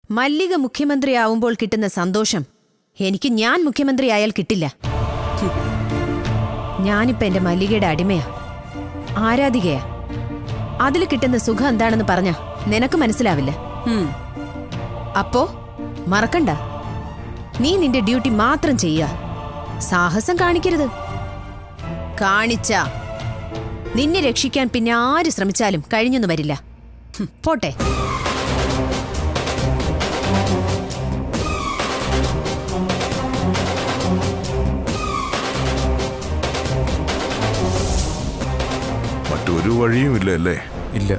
മല്ലിക മുഖ്യമന്ത്രിയാവുമ്പോൾ കിട്ടുന്ന സന്തോഷം എനിക്ക് ഞാൻ മുഖ്യമന്ത്രിയായാൽ കിട്ടില്ല ഹും. ഞാനിപ്പോ എന്റെ മല്ലികയുടെ അടിമയാ ആരാധികയാ അതിൽ കിട്ടുന്ന സുഖം എന്താണെന്ന് പറഞ്ഞ നിനക്ക് മനസ്സിലാവില്ല ഉം. അപ്പോ മറക്കണ്ട നീ നിന്റെ ഡ്യൂട്ടി മാത്രം ചെയ്യുക സാഹസം കാണിക്കരുത് കാണിച്ച നിന്നെ രക്ഷിക്കാൻ പിന്നെ ആര് ശ്രമിച്ചാലും കഴിഞ്ഞൊന്നും വരില്ല ഹും, പോട്ടെ മറ്റൊരു വഴിയുമില്ല അല്ലേ ഇല്ല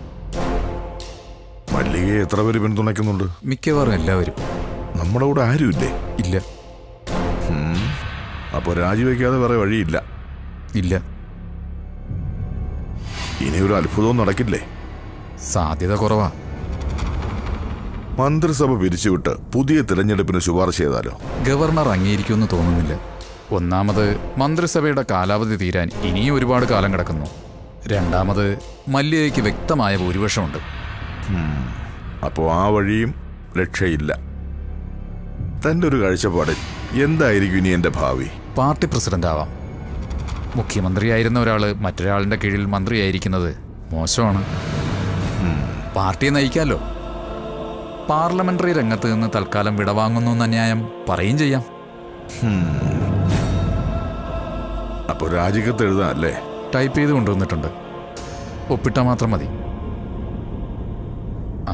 മല്ലികയെ എത്ര പേര് പിന്തുണയ്ക്കുന്നുണ്ട് മിക്കവാറും എല്ലാവരും നമ്മുടെ കൂടെ ആരുമില്ലേ ഇല്ല അപ്പോൾ രാജിവെക്കാതെ വേറെ വഴിയില്ല ഇല്ല ഇനി ഒരു അത്ഭുതവും നടക്കില്ലേ സാധ്യത കുറവാ മന്ത്രിസഭ പിരിച്ചുവിട്ട് പുതിയ തിരഞ്ഞെടുപ്പിന് ശുപാർശ ചെയ്താലോ ഗവർണർ അംഗീകരിക്കുമെന്ന് തോന്നുന്നില്ല ഒന്നാമത് മന്ത്രിസഭയുടെ കാലാവധി തീരാൻ ഇനിയും ഒരുപാട് കാലം കിടക്കുന്നു രണ്ടാമത് മല്ലികയ്ക്ക് വ്യക്തമായ ഭൂരിപക്ഷമുണ്ട് അപ്പോൾ ആ വഴിയും രക്ഷയില്ല തൻ്റെ ഒരു കാഴ്ചപ്പാടിൽ എന്തായിരിക്കും ഇനി എൻ്റെ ഭാവി പാർട്ടി പ്രസിഡന്റ് ആവാം മുഖ്യമന്ത്രിയായിരുന്ന ഒരാൾ മറ്റൊരാളിന്റെ കീഴിൽ മന്ത്രിയായിരിക്കുന്നത് മോശമാണ് പാർട്ടിയെ നയിക്കാമല്ലോ പാർലമെന്ററി രംഗത്ത് നിന്ന് തൽക്കാലം വിടവാങ്ങുന്നു എന്ന ന്യായം പറയും ചെയ്യാം അപ്പോൾ രാജിക്കത്ത് എഴുതാം അല്ലേ ടൈപ്പ് ചെയ്ത് കൊണ്ടുവന്നിട്ടുണ്ട് ഒപ്പിട്ടാൽ മാത്രം മതി ആ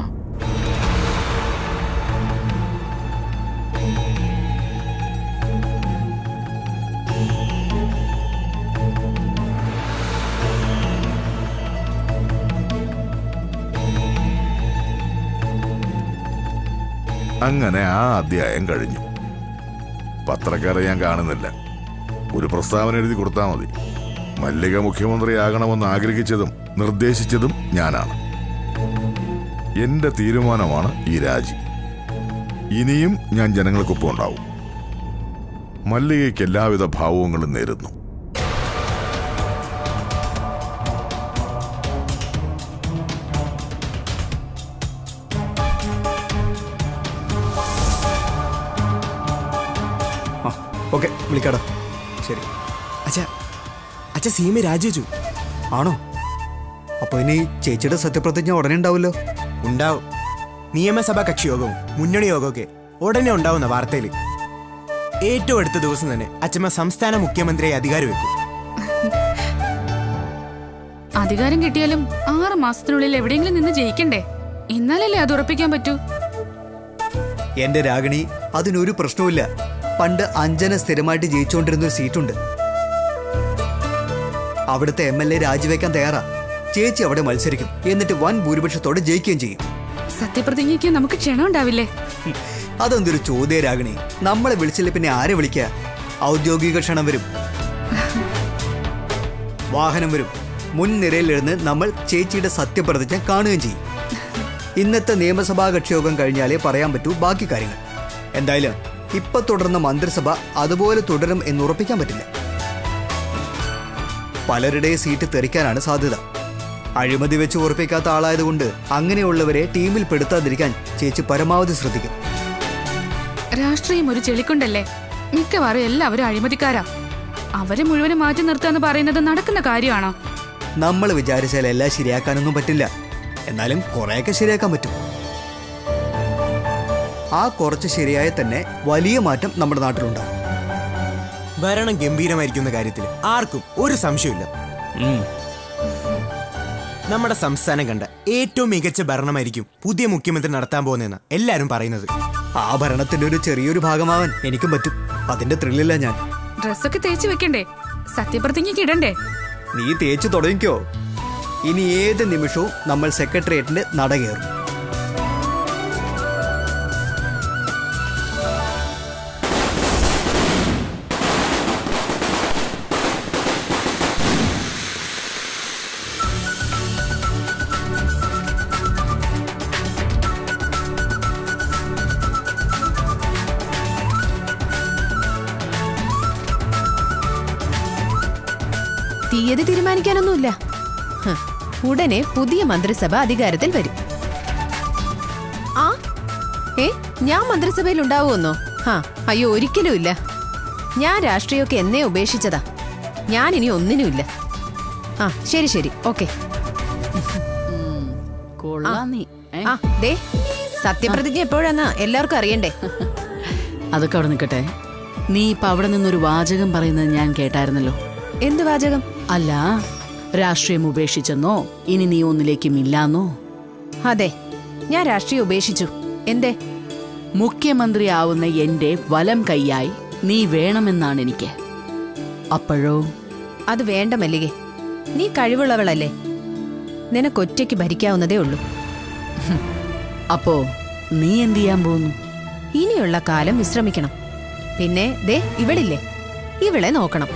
അങ്ങനെ ആ അധ്യായം കഴിഞ്ഞു പത്രക്കാരെ ഞാൻ കാണുന്നില്ല ഒരു പ്രസ്താവന എഴുതി കൊടുത്താൽ മതി മല്ലിക മുഖ്യമന്ത്രിയാകണമെന്ന് ആഗ്രഹിച്ചതും നിർദ്ദേശിച്ചതും ഞാനാണ് എന്റെ തീരുമാനമാണ് ഈ രാജി ഇനിയും ഞാൻ ജനങ്ങൾക്കൊപ്പം ഉണ്ടാവും മല്ലികയ്ക്ക് എല്ലാവിധ ഭാവങ്ങളും നേരുന്നു ആ ഓക്കെ വിളിക്കാടാ ശരി അച്ഛ അച്ഛ സീമ രാജിവെച്ചു ആണോ അപ്പൊ ഇനി ചേച്ചിയുടെ സത്യപ്രതിജ്ഞ ഉടനെ ഉണ്ടാവുമല്ലോ ഉണ്ടാവും നിയമസഭാ കക്ഷി യോഗവും മുന്നണി യോഗമൊക്കെ ഉടനെ ഉണ്ടാവുന്ന വാർത്തയിൽ ഏറ്റവും അടുത്ത ദിവസം തന്നെ അച്ഛമ്മ സംസ്ഥാന മുഖ്യമന്ത്രിയായി അധികാരം വെക്കും അധികാരം കിട്ടിയാലും ആറ് മാസത്തിനുള്ളിൽ എവിടെയെങ്കിലും നിന്ന് ജയിക്കണ്ടേ എന്നാലല്ലേ അത് ഉറപ്പിക്കാൻ പറ്റൂ എന്റെ രാഗിണി അതിനൊരു പ്രശ്നവുമില്ല പണ്ട് അഞ്ജന സ്ഥിരമായിട്ട് ജയിച്ചുകൊണ്ടിരുന്ന ഒരു സീറ്റുണ്ട് അവിടുത്തെ എം എൽ എ രാജിവെക്കാൻ തയ്യാറാ ചേച്ചി അവിടെ മത്സരിക്കും എന്നിട്ട് വൻ ഭൂരിപക്ഷത്തോടെ ജയിക്കുകയും ചെയ്യും സത്യപ്രതിജ്ഞയ്ക്ക് നമുക്ക് ക്ഷണം ഉണ്ടാവില്ലേ ഹും, അതെന്തൊരു ചോദ്യ രാഗിണി നമ്മളെ വിളിച്ചില്ല പിന്നെ ആരെ വിളിക്കുക ഔദ്യോഗിക ക്ഷണം വരും വാഹനം വരും മുൻനിരയിലിരുന്ന് നമ്മൾ ചേച്ചിയുടെ സത്യപ്രതിജ്ഞ കാണുകയും ചെയ്യും ഇന്നത്തെ നിയമസഭാ കക്ഷിയോഗം കഴിഞ്ഞാലേ പറയാൻ പറ്റൂ ബാക്കി കാര്യങ്ങൾ എന്തായാലും ഇപ്പൊ തുടർന്ന മന്ത്രിസഭ അതുപോലെ തുടരും എന്ന് ഉറപ്പിക്കാൻ പറ്റില്ല പലരുടെയും സീറ്റ് തെറിക്കാനാണ് സാധ്യത അഴിമതി വെച്ച് ഉറപ്പിക്കാത്ത ആളായതുകൊണ്ട് അങ്ങനെയുള്ളവരെ ടീമിൽ പെടുത്താതിരിക്കാൻ ചേച്ചി പരമാവധി ശ്രദ്ധിക്കും രാഷ്ട്രീയം ഒരു ചെളിക്കൊണ്ടല്ലേ മിക്കവാറും എല്ലാവരും അഴിമതിക്കാരാ അവരെ മുഴുവനും മാറ്റി നിർത്താന്ന് പറയുന്നത് നടക്കുന്ന കാര്യമാണോ നമ്മൾ വിചാരിച്ചാൽ എല്ലാം ശരിയാക്കാനൊന്നും പറ്റില്ല എന്നാലും കുറെയൊക്കെ ശരിയാക്കാൻ പറ്റും ആ കുറച്ച് ശരിയായ തന്നെ വലിയ മാറ്റം നമ്മുടെ നാട്ടിലുണ്ടാവും ഭരണം ഗംഭീരമായിരിക്കുന്ന കാര്യത്തിൽ ആർക്കും ഒരു സംശയമില്ല നമ്മുടെ സംസ്ഥാനം കണ്ട ഏറ്റവും മികച്ച ഭരണമായിരിക്കും പുതിയ മുഖ്യമന്ത്രി നടത്താൻ പോകുന്നതെന്ന് എല്ലാരും പറയുന്നത് ആ ഭരണത്തിന്റെ ഒരു ചെറിയൊരു ഭാഗമാവാൻ എനിക്കും പറ്റും അതിന്റെ ത്രില്ലില്ല ഞാൻ ഡ്രസ്സൊക്കെ തേച്ച് വെക്കണ്ടേ സത്യപ്രതിജ്ഞയ്ക്ക് ഇടണ്ടേ നീ തേച്ചു തുടങ്ങിക്കോ ഇനി ഏത് നിമിഷവും നമ്മൾ സെക്രട്ടേറിയറ്റിന്റെ നട കയറും തീയതി തീരുമാനിക്കാനൊന്നുമില്ല ഹ്, ഉടനെ പുതിയ മന്ത്രിസഭ അധികാരത്തിൽ വരും ആ ഏ ഞാൻ മന്ത്രിസഭയിൽ ഉണ്ടാവുമെന്നോ ഹാ അയ്യോ ഒരിക്കലും ഇല്ല ഞാൻ രാഷ്ട്രീയമൊക്കെ എന്നേ ഉപേക്ഷിച്ചതാ ഞാൻ ഇനി ഒന്നിനുമില്ല ആ ശരി ശരി ഓക്കെ കൊള്ളാം നീ ഏ? ആ ദേ സത്യപ്രതിജ്ഞ എപ്പോഴാന്നാ എല്ലാവർക്കും അറിയണ്ടേ അതൊക്കെ അവിടെ നിൽക്കട്ടെ നീ ഇപ്പൊ അവിടെ നിന്നൊരു വാചകം പറയുന്നത് ഞാൻ കേട്ടായിരുന്നല്ലോ എന്ത് വാചകം അല്ല രാഷ്ട്രീയം ഉപേക്ഷിച്ചെന്നോ ഇനി നീ ഒന്നിലേക്കും ഇല്ലാന്നോ അതെ ഞാൻ രാഷ്ട്രീയം ഉപേക്ഷിച്ചു എന്തേ മുഖ്യമന്ത്രി ആവുന്ന എന്റെ വലം കൈയായി നീ വേണമെന്നാണ് എനിക്ക് അപ്പോഴോ അത് വേണ്ട മല്ലികെ നീ കഴിവുള്ളവളല്ലേ നിനക്കൊറ്റയ്ക്ക് ഭരിക്കാവുന്നതേ ഉള്ളൂ അപ്പോ നീ എന്ത് ചെയ്യാൻ പോകുന്നു ഇനിയുള്ള കാലം വിശ്രമിക്കണം പിന്നെ ദേ ഇവളില്ലേ ഇവളെ നോക്കണം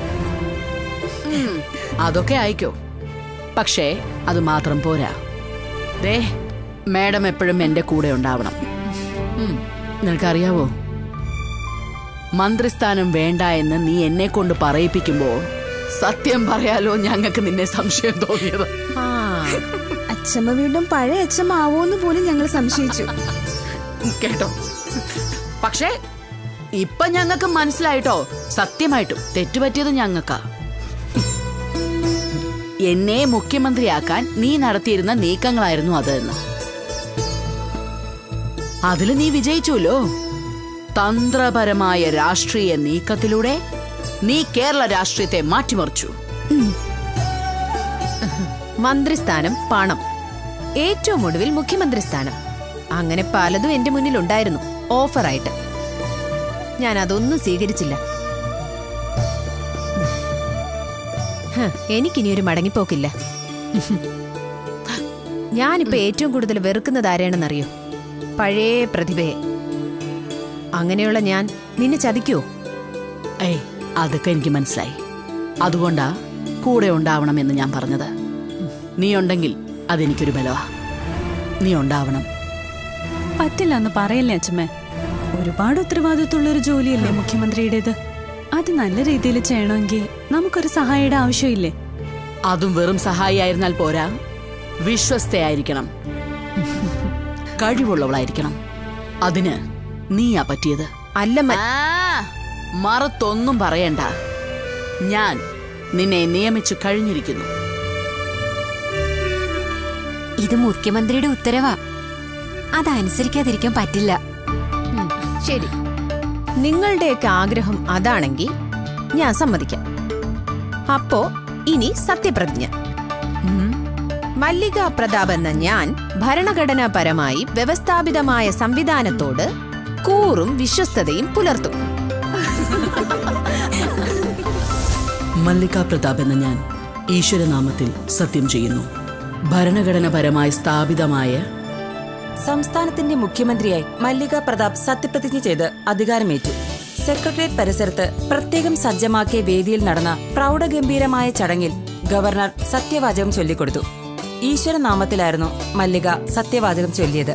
അതൊക്കെ ആയിക്കോ പക്ഷേ അത് മാത്രം പോരാ ദേ മാഡം എപ്പോഴും എന്റെ കൂടെ ഉണ്ടാവണം ഉം, നിനക്കറിയാവോ മന്ത്രിസ്ഥാനം വേണ്ട എന്ന് നീ എന്നെ കൊണ്ട് പറയിപ്പിക്കുമ്പോ സത്യം പറയാലോ ഞങ്ങൾക്ക് നിന്നെ സംശയം തോന്നിയത് ആ അച്ഛമ്മ വീണ്ടും പഴയ അച്ഛമ്മ ആവോന്ന് പോലും ഞങ്ങൾ സംശയിച്ചു കേട്ടോ പക്ഷേ ഇപ്പൊ ഞങ്ങൾക്ക് മനസ്സിലായിട്ടോ സത്യമായിട്ടും തെറ്റുപറ്റിയത് ഞങ്ങൾക്കാ എന്നെ മുഖ്യമന്ത്രിയാക്കാൻ നീ നടത്തിയിരുന്ന നീക്കങ്ങളായിരുന്നു അതെന്ന് അതിൽ നീ വിജയിച്ചുല്ലോ തന്ത്രപരമായ രാഷ്ട്രീയ നീക്കത്തിലൂടെ നീ കേരള രാഷ്ട്രീയത്തെ മാറ്റിമറിച്ചു മന്ത്രിസ്ഥാനം പണം ഏറ്റവും ഒടുവിൽ മുഖ്യമന്ത്രി സ്ഥാനം അങ്ങനെ പലതും എന്റെ മുന്നിൽ ഉണ്ടായിരുന്നു ഓഫറായിട്ട് ഞാൻ അതൊന്നും സ്വീകരിച്ചില്ല ഹ്, എനിക്കിനി ഒരു മടങ്ങിപ്പോക്കില്ല ഞാനിപ്പോ ഏറ്റവും കൂടുതൽ വെറുക്കുന്നത് ആരെയാണെന്നറിയോ പഴയ പ്രതിഭയെ അങ്ങനെയുള്ള ഞാൻ നിന്നെ ചതിക്കുവോ ഏയ് അതൊക്കെ എനിക്ക് മനസ്സിലായി അതുകൊണ്ടാ കൂടെ ഉണ്ടാവണമെന്ന് ഞാൻ പറഞ്ഞത് നീ ഉണ്ടെങ്കിൽ അതെനിക്കൊരു ബലവാ നീ ഉണ്ടാവണം പറ്റില്ല എന്ന് പറയല്ലേ അച്ഛമ്മ ഒരുപാട് ഉത്തരവാദിത്തമുള്ള ഒരു ജോലിയല്ലേ മുഖ്യമന്ത്രിയുടേത് അത് നല്ല രീതിയിൽ ചെയ്യണമെങ്കിൽ നമുക്കൊരു സഹായിയുടെ ആവശ്യമില്ലേ അതും വെറും സഹായിയായിരുന്നാൽ പോരാ വിശ്വസ്തയായിരിക്കണം കഴിവുള്ളവളായിരിക്കണം അതിന് നീയാ പറ്റിയത് അല്ല മ- ആ, മറുത്തൊന്നും പറയണ്ട ഞാൻ നിന്നെ നിയമിച്ചു കഴിഞ്ഞിരിക്കുന്നു ഇത് മുഖ്യമന്ത്രിയുടെ ഉത്തരവാ അതനുസരിക്കാതിരിക്കാൻ പറ്റില്ല ശരി നിങ്ങളുടെയൊക്കെ ആഗ്രഹം അതാണെങ്കിൽ ഞാൻ സമ്മതിക്കാം അപ്പോ ഇനി സത്യപ്രതിജ്ഞ ഉം. മല്ലിക പ്രതാപ് എന്ന ഞാൻ ഭരണഘടനാപരമായി വ്യവസ്ഥാപിതമായ സംവിധാനത്തോട് കൂറും വിശ്വസ്തതയും പുലർത്തും മല്ലിക പ്രതാപ് എന്ന ഞാൻ ഈശ്വരനാമത്തിൽ സത്യം ചെയ്യുന്നു ഭരണഘടനാപരമായി സ്ഥാപിതമായ സംസ്ഥാനത്തിന്റെ മുഖ്യമന്ത്രിയായി മല്ലിക പ്രതാപ് സത്യപ്രതിജ്ഞ ചെയ്ത് അധികാരമേറ്റു സെക്രട്ടേറിയറ്റ് പരിസരത്ത് പ്രത്യേകം സജ്ജമാക്കിയ വേദിയിൽ നടന്ന പ്രൗഢഗംഭീരമായ ചടങ്ങിൽ ഗവർണർ സത്യവാചകം ചൊല്ലിക്കൊടുത്തു ഈശ്വരനാമത്തിലായിരുന്നു മല്ലിക സത്യവാചകം ചൊല്ലിയത്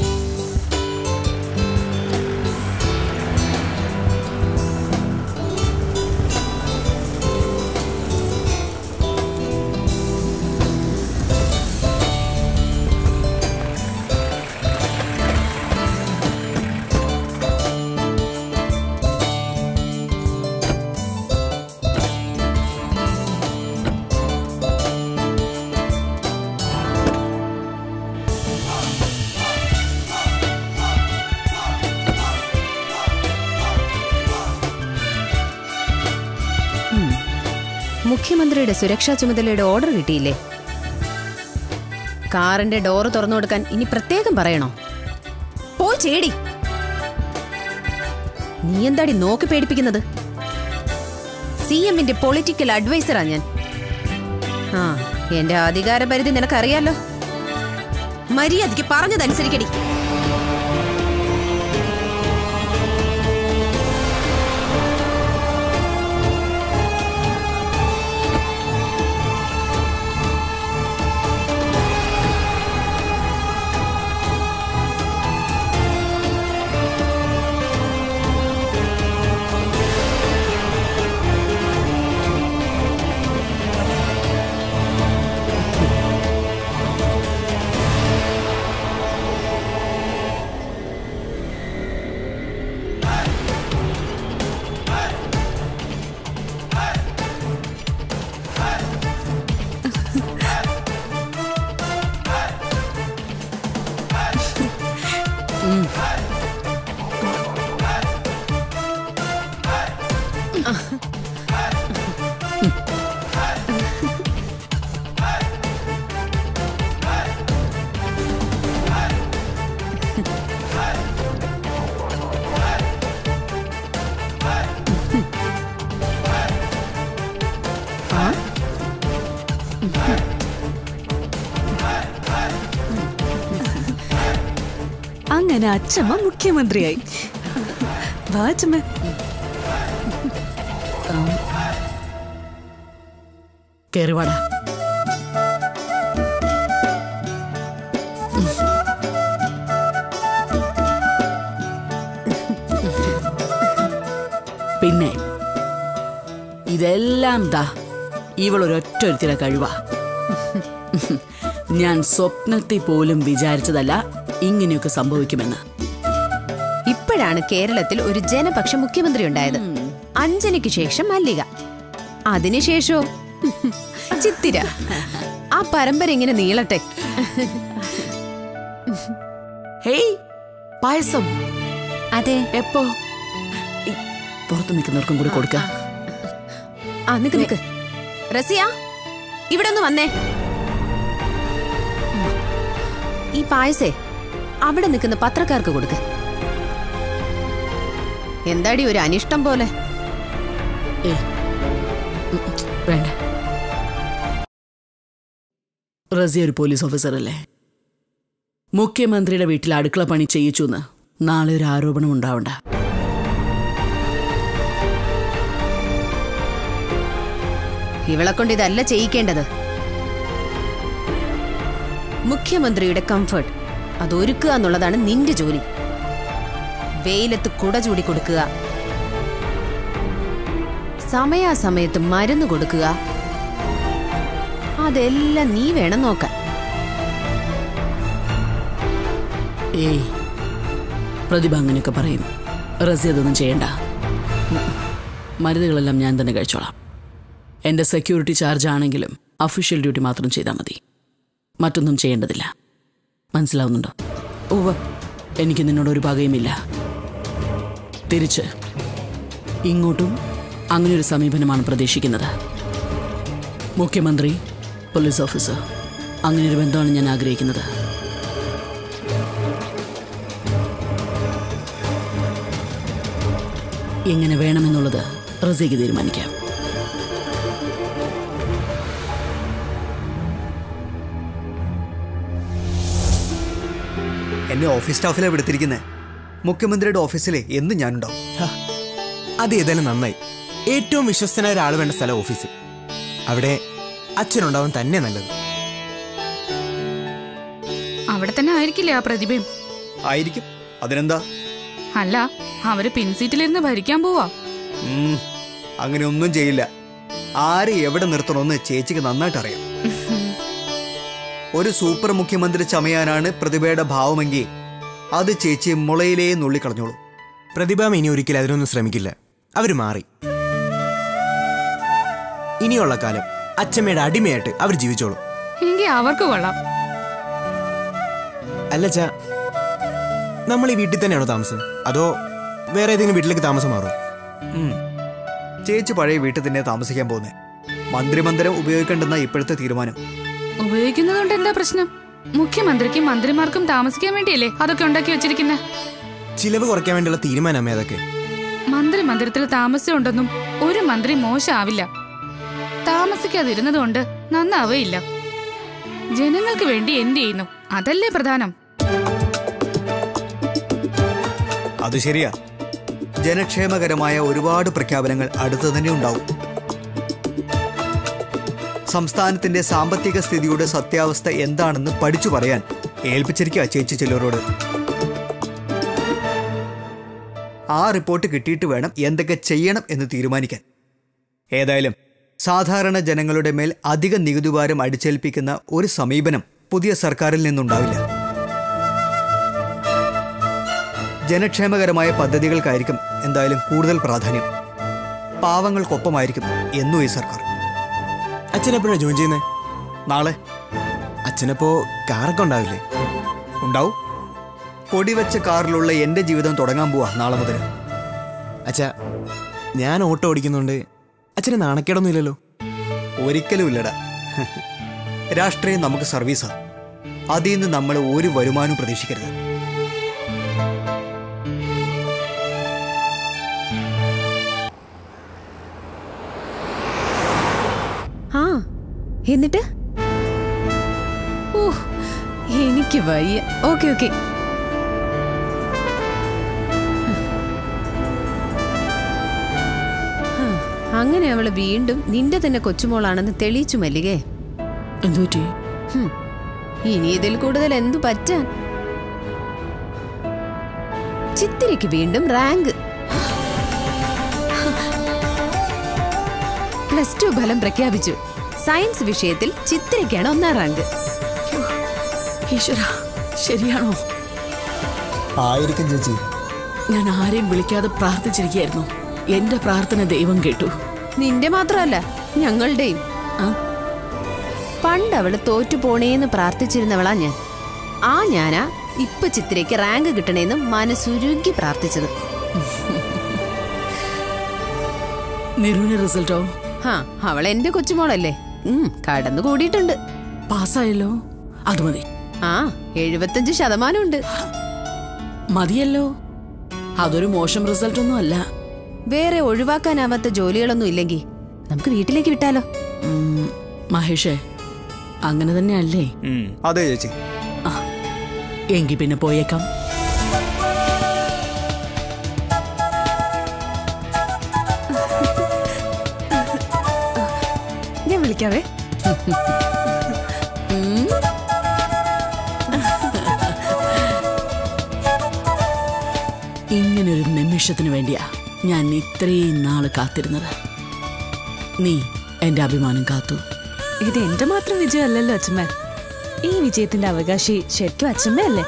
മുഖ്യമന്ത്രിയുടെ സുരക്ഷാ ചുമതലയുടെ ഓർഡർ കിട്ടിയില്ലേ കാറിന്റെ ഡോറ് തുറന്നു കൊടുക്കാൻ ഇനി പ്രത്യേകം പറയണോ പോയി ചേടി നീ എന്താടി നോക്കി പേടിപ്പിക്കുന്നത് സി എമ്മിന്റെ പൊളിറ്റിക്കൽ അഡ്വൈസറാ ഞാൻ ആ എന്റെ അധികാര പരിധി നിനക്കറിയാലോ മര്യാദയ്ക്ക് പറഞ്ഞതനുസരിക്കടി അങ്ങനെ അച്ഛമ്മ മുഖ്യമന്ത്രിയായി വാ അച്ഛമ്മ കേറിവാടാ പിന്നെ ഇതെല്ലാം ദാ ഇവളൊരൊറ്റ ഒരുത്തിയുടെ കഴിവാ ഞാൻ സ്വപ്നത്തിൽ പോലും വിചാരിച്ചതല്ല ഇങ്ങനെയൊക്കെ സംഭവിക്കുമെന്ന് ഇപ്പോഴാണ് കേരളത്തിൽ ഒരു ജനപക്ഷ മുഖ്യമന്ത്രി ഉണ്ടായത് അഞ്ജനയ്ക്ക് ശേഷം മല്ലിക അതിനുശേഷോ ചിത്തിര ആ പരമ്പര ഇങ്ങനെ നീളട്ടെ ഹേയ് പായസം അതെ എപ്പോ ഈ പുറത്ത് നിൽക്കുന്നവർക്കും കൂടി കൊടുക്ക ആ നിക്ക് നിക്ക് റസിയ ഇവിടെ ഒന്ന് വന്നേ ഈ പായസേ അവിടെ നിൽക്കുന്ന പത്രക്കാർക്ക് കൊടുക്ക എന്താടി ഒരു അനിഷ്ടം പോലെ ഏ വേണ്ട റസിയ ഒരു പോലീസ് ഓഫീസർ അല്ലേ മുഖ്യമന്ത്രിയുടെ വീട്ടിൽ അടുക്കള പണി ചെയ്യിച്ചു എന്ന് നാളെ ഒരു ആരോപണം ഉണ്ടാവണ്ട ഇവളെ കൊണ്ട് ഇതല്ല ചെയ്യിക്കേണ്ടത് മുഖ്യമന്ത്രിയുടെ കംഫർട്ട് അതൊരുക്കുക എന്നുള്ളതാണ് നിന്റെ ജോലി വെയിലത്ത് കുട ചൂടി കൊടുക്കുക സമയാസമയത്ത് മരുന്ന് കൊടുക്കുക അതെല്ലാം നീ വേണം നോക്കാൻ ഏയ് പ്രതിഭ അങ്ങനെയൊക്കെ പറയും റസി അതൊന്നും ചെയ്യണ്ട ഉം. മരുന്നുകളെല്ലാം ഞാൻ തന്നെ കഴിച്ചോളാം എൻ്റെ സെക്യൂരിറ്റി ചാർജ് ആണെങ്കിലും അഫീഷ്യൽ ഡ്യൂട്ടി മാത്രം ചെയ്താൽ മതി മറ്റൊന്നും ചെയ്യേണ്ടതില്ല മനസ്സിലാവുന്നുണ്ടോ ഉവ്വ എനിക്ക് നിന്നോട് ഒരു പകയുമില്ല തിരിച്ച് ഇങ്ങോട്ടും അങ്ങനെ ഒരു സമീപനമാണ് പ്രതീക്ഷിക്കുന്നത് മുഖ്യമന്ത്രി പോലീസ് ഓഫീസർ അങ്ങനെ ഒരു ബന്ധമാണ് ഞാൻ ആഗ്രഹിക്കുന്നത് എങ്ങനെ വേണമെന്നുള്ളത് റസീക്ക് തീരുമാനിക്കാം എന്നെ ഓഫീസ് സ്റ്റാഫിലാണ് എടുത്തിരിക്കുന്നത് മുഖ്യമന്ത്രിയുടെ ഓഫീസിലെ എന്നും ഞാനുണ്ടാവും ഹ, അത് ഏതായാലും നന്നായി ഏറ്റവും വിശ്വസ്തനായ ഒരാൾ വേണ്ട സ്ഥലം ഓഫീസ് അവിടെ അച്ഛനുണ്ടാവാൻ തന്നെ നല്ലത് അവിടെ തന്നെ ആയിരിക്കില്ലേ ആ പ്രതിഭയും ആയിരിക്കും അതിനെന്താ അല്ല അവര് പിൻസീറ്റിലിരുന്ന് ഭരിക്കാൻ പോവാ ഉം, അങ്ങനെ ഒന്നും ചെയ്യില്ല ആരെ എവിടെ നിർത്തണമെന്ന് ചേച്ചിക്ക് നന്നായിട്ട് അറിയാം ഒരു സൂപ്പർ മുഖ്യമന്ത്രി ചമയാനാണ് പ്രതിഭയുടെ ഭാവമെങ്കിൽ അത് ചേച്ചി മുളയിലേ നുള്ളിക്കളഞ്ഞോളൂ പ്രതിഭ ഇനി ഒരിക്കലും അതിനൊന്നും ശ്രമിക്കില്ല അവര് മാറി ഇനിയുള്ള കാലം അച്ഛമ്മയുടെ അടിമയായിട്ട് അവർ ജീവിച്ചോളും എങ്കിൽ അവർക്ക് കൊള്ളാം അല്ല ചാ നമ്മൾ ഈ വീട്ടിൽ തന്നെയാണോ താമസം അതോ വേറെ ഏതെങ്കിലും വീട്ടിലേക്ക് താമസം മാറും ഉം. ചേച്ചി പഴയ വീട്ടിൽ തന്നെ താമസിക്കാൻ പോകുന്നത് മന്ത്രിമന്ദിരം ഉപയോഗിക്കേണ്ടെന്ന ഇപ്പോഴത്തെ തീരുമാനം ഉപയോഗിക്കുന്നതുകൊണ്ട് എന്താ പ്രശ്നം മുഖ്യമന്ത്രിക്കും മന്ത്രിമാർക്കും താമസിക്കാൻ വേണ്ടിയല്ലേ അതൊക്കെ ഉണ്ടാക്കി വെച്ചിരിക്കുന്നത് ചിലവ് കുറയ്ക്കാൻ വേണ്ടിയുള്ള തീരുമാനമേ അതൊക്കെ മന്ത്രി മന്ദിരത്തിൽ താമസമുണ്ടെന്നും ഒരു മന്ത്രി മോശമാവില്ല താമസിക്കാതിരുന്നത് കൊണ്ട് നന്നാവേയില്ല ജനങ്ങൾക്ക് വേണ്ടി എന്ത് ചെയ്യുന്നു അതല്ലേ പ്രധാനം അത് ശരിയാ ജനക്ഷേമകരമായ ഒരുപാട് പ്രഖ്യാപനങ്ങൾ അടുത്തു തന്നെ ഉണ്ടാവും സംസ്ഥാനത്തിന്റെ സാമ്പത്തിക സ്ഥിതിയുടെ സത്യാവസ്ഥ എന്താണെന്ന് പഠിച്ചു പറയാൻ ഏൽപ്പിച്ചിരിക്കുക ചേച്ചി ചിലരോട് ആ റിപ്പോർട്ട് കിട്ടിയിട്ട് വേണം എന്തൊക്കെ ചെയ്യണം എന്ന് തീരുമാനിക്കാൻ ഏതായാലും സാധാരണ ജനങ്ങളുടെ മേൽ അധിക നികുതിഭാരം അടിച്ചേൽപ്പിക്കുന്ന ഒരു സമീപനം പുതിയ സർക്കാരിൽ നിന്നുണ്ടാവില്ല ജനക്ഷേമകരമായ പദ്ധതികൾക്കായിരിക്കും എന്തായാലും കൂടുതൽ പ്രാധാന്യം പാവങ്ങൾക്കൊപ്പമായിരിക്കും എന്നും ഈ സർക്കാർ അച്ഛനെപ്പോഴാണ് ജോയിൻ ചെയ്യുന്നത് നാളെ അച്ഛനപ്പോ കാറൊക്കെ ഉണ്ടാവില്ലേ ഉണ്ടാവും പൊടിവെച്ച കാറിലുള്ള എൻ്റെ ജീവിതം തുടങ്ങാൻ പോവാ നാളെ മുതൽ അച്ഛാ ഞാൻ ഓട്ടോ ഓടിക്കുന്നുണ്ട് അച്ഛന് നാണക്കേടൊന്നും ഇല്ലല്ലോ ഒരിക്കലും ഇല്ലടാ രാഷ്ട്രീയം നമുക്ക് സർവീസാ അതിൽ നിന്ന് നമ്മൾ ഒരു വരുമാനവും പ്രതീക്ഷിക്കരുത് ആ എന്നിട്ട് ഓ എനിക്ക് വയ്യ ഓക്കെ ഓക്കെ അങ്ങനെ അവള് വീണ്ടും നിന്റെ തന്നെ കൊച്ചുമോളാണെന്ന് തെളിയിച്ചു മല്ലികേ എന്തുപറ്റി ഹും, ഇനി ഇതിൽ കൂടുതൽ എന്തു പറ്റാൻ ചിത്തിരയ്ക്ക് വീണ്ടും റാങ്ക് പ്ലസ് ടു ഫലം പ്രഖ്യാപിച്ചു സയൻസ് വിഷയത്തിൽ ചിത്തിരയ്ക്കാണ് ഒന്നാം റാങ്ക് ഈശ്വര ശരിയാണോ ആയിരിക്കും ചേച്ചി ഞാൻ ആരെയും വിളിക്കാതെ പ്രാർത്ഥിച്ചിരിക്കുകയായിരുന്നു എന്റെ പ്രാർത്ഥന ദൈവം കേട്ടു നിന്റെ മാത്രമല്ല ഞങ്ങളുടെയും ആ? പണ്ട് അവള് തോറ്റു പോണേന്ന് പ്രാർത്ഥിച്ചിരുന്നവളാ ഞാൻ ആ ഞാനാ ഇപ്പൊ ചിത്തിരയ്ക്ക് റാങ്ക് കിട്ടണേന്ന് മനസ്സുരുകി പ്രാർത്ഥിച്ചത് നിറുവിന് റിസൾട്ടോ ഹാ അവൾ എന്റെ കൊച്ചുമോളല്ലേ ഉം കടന്നു കൂടിയിട്ടുണ്ട് പാസ്സായല്ലോ അത് മതി ആ എഴുപത്തഞ്ച് ശതമാനം ഉണ്ട് മതിയല്ലോ അതൊരു മോശം റിസൾട്ട് ഒന്നും അല്ല വേറെ ഒഴിവാക്കാനാവാത്ത ജോലികളൊന്നും ഇല്ലെങ്കിൽ നമുക്ക് വീട്ടിലേക്ക് വിട്ടാലോ ഉം, മഹേഷേ അങ്ങനെ തന്നെ അല്ലേ അതെ ചേച്ചി എങ്കി പിന്നെ പോയേക്കാം ഞാൻ വിളിക്കാവേ ഇങ്ങനൊരു നിമിഷത്തിന് വേണ്ടിയാ ഞാൻ ഇത്രയും നാള് കാത്തിരുന്നത് നീ എന്റെ അഭിമാനം കാത്തു ഇത് എന്റെ മാത്രം വിജയമല്ലല്ലോ അച്ഛമ്മ ഈ വിജയത്തിന്റെ അവകാശി ശരിക്കും അച്ഛമ്മയല്ലേ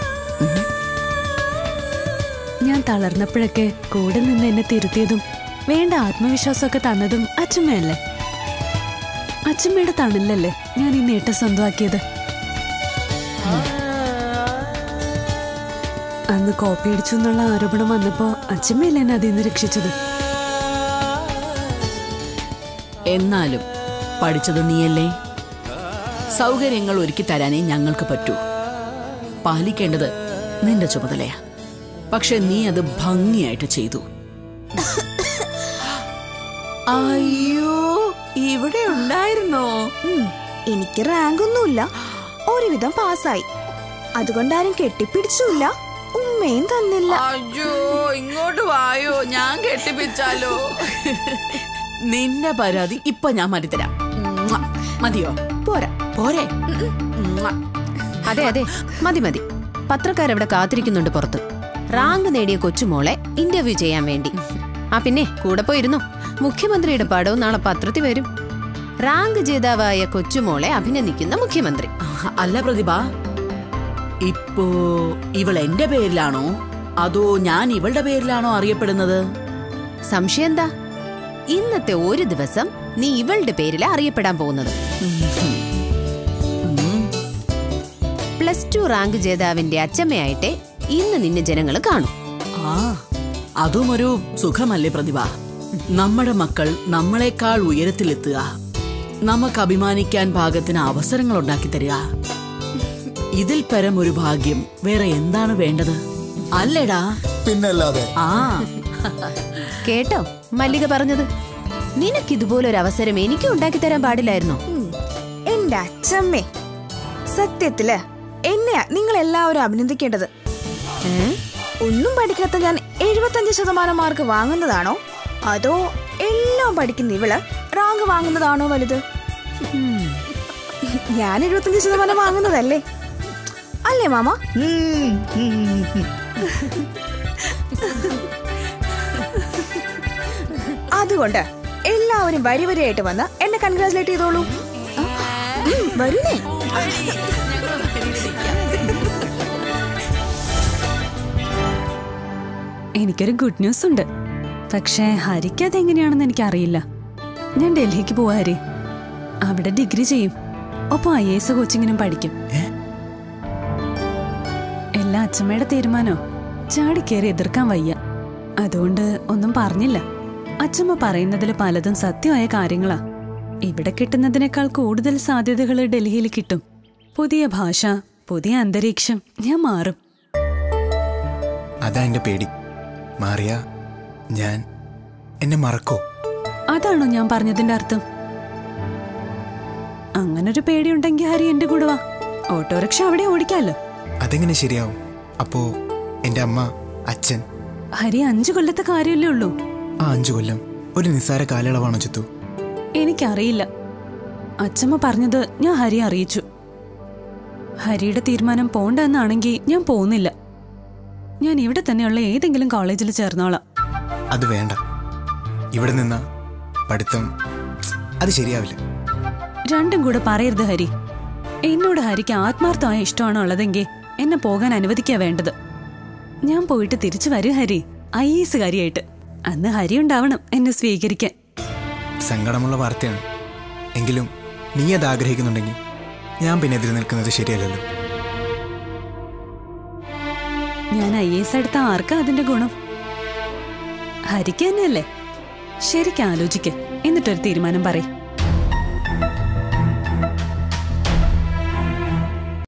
ഞാൻ തളർന്നപ്പോഴൊക്കെ കൂടെ നിന്ന് എന്നെ തിരുത്തിയതും വേണ്ട ആത്മവിശ്വാസമൊക്കെ തന്നതും അച്ഛമ്മയല്ലേ അച്ഛമ്മയുടെ തണലല്ലേ ഞാൻ ഈ നേട്ടം സ്വന്തമാക്കിയത് അന്ന് കോപ്പി അടിച്ചു എന്നുള്ള ആരോപണം വന്നപ്പോ അച്ഛമ്മയല്ലേ എന്നെ അതിൽ നിന്ന് രക്ഷിച്ചത് എന്നാലും പഠിച്ചത് നീയല്ലേ സൗകര്യങ്ങൾ ഒരുക്കി തരാനേ ഞങ്ങൾക്ക് പറ്റൂ പാലിക്കേണ്ടത് നിന്റെ ചുമതലയാ പക്ഷെ നീ അത് ഭംഗിയായിട്ട് ചെയ്തു അയ്യോ ഇവിടെ ഉണ്ടായിരുന്നോ എനിക്ക് റാങ്ക് ഒന്നുമില്ല ഒരുവിധം പാസ്സായി അതുകൊണ്ടാരും കെട്ടിപ്പിടിച്ചില്ല ഉമ്മയും തന്നില്ല അയ്യോ ഇങ്ങോട്ട് വായോ ഞാൻ കെട്ടിപ്പിച്ചാലോ നിന്റെ പരാതി ഇപ്പൊ ഞാൻ മാറ്റിത്തരാം ഉമ്മാ. മതിയോ പോരാ പോരെ ഉമ്മാ. അതെ അതെ മതി മതി പത്രക്കാരവിടെ കാത്തിരിക്കുന്നുണ്ട് പുറത്ത് റാങ്ക് നേടിയ കൊച്ചുമോളെ ഇന്റർവ്യൂ ചെയ്യാൻ വേണ്ടി ആ പിന്നെ കൂടെ പോയിരുന്നു മുഖ്യമന്ത്രിയുടെ പടവും നാളെ പത്രത്തിൽ വരും റാങ്ക് ജേതാവായ കൊച്ചുമോളെ അഭിനന്ദിക്കുന്ന മുഖ്യമന്ത്രി അല്ല പ്രതിഭ ഇപ്പോ ഇവൾ എന്റെ പേരിലാണോ അതോ ഞാൻ ഇവളുടെ പേരിലാണോ അറിയപ്പെടുന്നത് സംശയം എന്താ ഇന്നത്തെ ഒരു ദിവസം നീ ഇവളുടെ പേരിൽ അറിയപ്പെടാൻ പോകുന്നത് പ്ലസ് ടു റാങ്ക് ജേതാവിന്റെ അച്ചമ്മയായിട്ടെ ഇന്ന് നിന്നെ ജനങ്ങൾ കാണും ആ അതും ഒരു സുഖമല്ലേ പ്രതിഭ നമ്മുടെ മക്കൾ നമ്മളെക്കാൾ ഉയരത്തിലെത്തുക നമുക്ക് അഭിമാനിക്കാൻ പാകത്തിന് അവസരങ്ങൾ ഉണ്ടാക്കി തരിക ഇതിൽ പരം ഒരു ഭാഗ്യം വേറെ എന്താണ് വേണ്ടത് അല്ലേടാ പിന്നല്ലാതെ ആ കേട്ടോ മല്ലിക പറഞ്ഞത് നിനക്കിതുപോലൊരു അവസരം എനിക്കും ഉണ്ടാക്കി തരാൻ പാടില്ലായിരുന്നോ ഉം. എന്റെ അച്ഛമ്മേ സത്യത്തില് എന്നെയാ നിങ്ങൾ എല്ലാവരും അഭിനന്ദിക്കേണ്ടത് ഏ? ഒന്നും പഠിക്കാത്ത ഞാൻ എഴുപത്തഞ്ച് ശതമാനം മാർക്ക് വാങ്ങുന്നതാണോ അതോ എല്ലാം പഠിക്കുന്ന ഇവള് റാങ്ക് വാങ്ങുന്നതാണോ വലുത് ഞാൻ എഴുപത്തഞ്ച് ശതമാനം വാങ്ങുന്നതല്ലേ അല്ലേ മാമ അതുകൊണ്ട് എല്ലാവരും വരി വരിയായിട്ട് വന്ന് എന്നെ കൺഗ്രാചുലേറ്റ് ചെയ്തോളൂ ഉം, വരൂലേ എനിക്കൊരു ഗുഡ് ന്യൂസ് ഉണ്ട് പക്ഷേ ഹരിക്ക് അതെങ്ങനെയാണെന്ന് എനിക്കറിയില്ല ഞാൻ ഡൽഹിക്ക് പോവാ ഹരി അവിടെ ഡിഗ്രി ചെയ്യും ഒപ്പം ഐ എസ് കോച്ചിങ്ങിനും പഠിക്കും എല്ലാം അച്ഛമ്മയുടെ തീരുമാനോ ചാടിക്കേറി എതിർക്കാൻ വയ്യ അതുകൊണ്ട് ഒന്നും പറഞ്ഞില്ല അച്ഛമ്മ പറയുന്നതിൽ പലതും സത്യമായ കാര്യങ്ങളാ ഇവിടെ കിട്ടുന്നതിനേക്കാൾ കൂടുതൽ സാധ്യതകൾ ഡൽഹിയിൽ കിട്ടും പുതിയ ഭാഷ പുതിയ അന്തരീക്ഷം ഞാൻ മാറും അതാ എന്റെ പേടി മാറിയ ഞാൻ എന്നെ മറക്കോ അതാണോ ഞാൻ പറഞ്ഞതിന്റെ അർത്ഥം അങ്ങനൊരു പേടിയുണ്ടെങ്കിൽ ഹരി എന്റെ കൂടെ വാ ഓട്ടോറിക്ഷ അവിടെ ഓടിക്കാലോ അതെങ്ങനെ ശരിയാവും അപ്പോ എന്റെ അമ്മ അച്ഛൻ ഹരി അഞ്ചു കൊല്ലത്തെ കാര്യമല്ലേ ഉള്ളൂ ആ അഞ്ചു കൊല്ലം ഒരു നിസ്സാര കാലയളവാണോ ചിത്തു എനിക്കറിയില്ല അച്ഛമ്മ പറഞ്ഞത് ഞാൻ ഹരി അറിയിച്ചു ഹരിയുടെ തീരുമാനം പോണ്ട എന്നാണെങ്കിൽ ഞാൻ പോകുന്നില്ല ഞാൻ ഇവിടെ തന്നെയുള്ള ഏതെങ്കിലും കോളേജിൽ ചേർന്നോളാം അത് വേണ്ട ഇവിടെ നിന്ന പഠിത്തം അത് ശരിയാവില്ല രണ്ടും കൂടെ പറയരുത് ഹരി എന്നോട് ഹരിക്ക് ആത്മാർത്ഥമായ ഇഷ്ടമാണോ ഉള്ളതെങ്കിൽ എന്നെ പോകാൻ അനുവദിക്കാ വേണ്ടത് ഞാൻ പോയിട്ട് തിരിച്ചു വരും ഹരി ഐ എസ് കാര്യമായിട്ട് അന്ന് ഹരി ഉണ്ടാവണം എന്നെ സ്വീകരിക്കാൻ സങ്കടമുള്ള വാർത്തയാണ് എങ്കിലും നീ അത് ആഗ്രഹിക്കുന്നുണ്ടെങ്കിൽ ഞാൻ പിന്നെ എതിര് നിൽക്കുന്നത് ശരിയല്ലല്ലോ ഞാൻ ഐ എസ് എടുത്ത ആർക്കാ അതിന്റെ ഗുണം ഹരിക്ക് തന്നെയല്ലേ ശരിക്കും ആലോചിക്ക് എന്നിട്ടൊരു തീരുമാനം പറയും